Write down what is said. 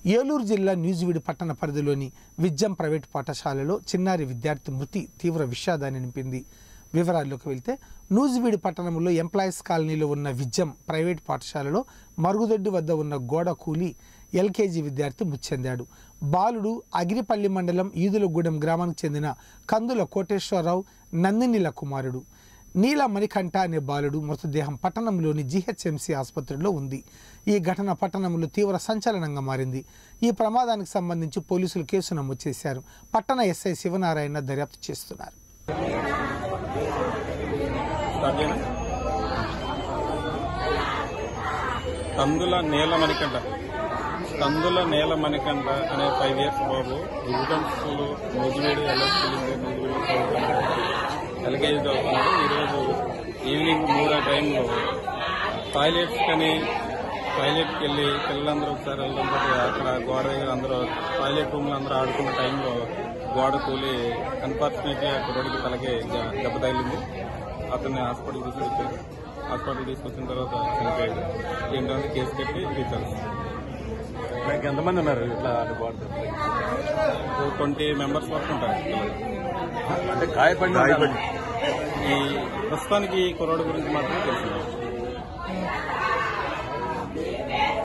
ఏలూరు జిల్లా న్యూజివీడు పట్టణ పరిధిలోని విద్యం ప్రైవేట్ పాఠశాలలో చిన్నారి విద్యార్థి మృతి తీవ్ర విషాదాన్ని నింపింది వివరాల్లోకి వెళ్తే నూజివీడు పట్టణంలో ఎంప్లాయీస్ కాలనీలో ఉన్న విద్యం ప్రైవేట్ పాఠశాలలో మరుగుదొడ్డి వద్ద ఉన్న గోడ కూలి ఎల్కేజీ విద్యార్థి మృతి చెందాడు బాలుడు అగిరిపల్లి మండలం ఈదులగూడెం గ్రామానికి చెందిన కందుల కోటేశ్వరరావు నందినిల కుమారుడు నీల మణికంఠ అనే బాలుడు మృతదేహం పట్టణంలోని జీహెచ్ఎంసీ ఆసుపత్రిలో ఉంది ఈ ఘటన పట్టణంలో తీవ్ర సంచలనంగా మారింది ఈ ప్రమాదానికి సంబంధించి పోలీసులు కేసు నమోదు చేశారు పట్టణ ఎస్ఐ శివనారాయణ దర్యాప్తు చేస్తున్నారు స్టార్ట్ చేయనా కందుల నేల మణికంఠ కందుల నేల మణికంఠ అనే ఫైవ్ ఇయర్స్ బాబు resident school Nuzvid LS school ఉంది, నూజివేడు చదువుతున్నాడు. ఎల్కేజీ చదువుతున్నాడు ఈరోజు ఈవినింగ్ మూడో టైంలో టాయిలెట్స్ కని టాయిలెట్కి వెళ్ళి పిల్లలందరూ ఒకసారి వెళ్ళడంతో అక్కడ గోడ దగ్గర అందరూ టాయిలెట్ రూమ్లో అందరూ ఆడుకున్న టైంలో గోడ కూలి అన్ఫార్చునేట్లీ ఆ కుర్రోడికి తలకి జ- దెబ్బ తగిలింది అతన్ని హాస్పిటల్ తీసుకొచ్చారు హాస్పిటల్ తీసుకొచ్చిన తర్వాత చనిపోయాడు ఏంటంటే కేసు కట్టి రీచార్జ్ మీకు ఎంతమంది ఉన్నారు ఇట్లా బాడీ ట్వంటీ మెంబర్స్ వరకు ఉంటారు పిల్లలు. అంటే గాయపడిన ఈ ప్రస్తుతానికి ఈ కుర్రోడు గురించి మాత్రం తెలిసింది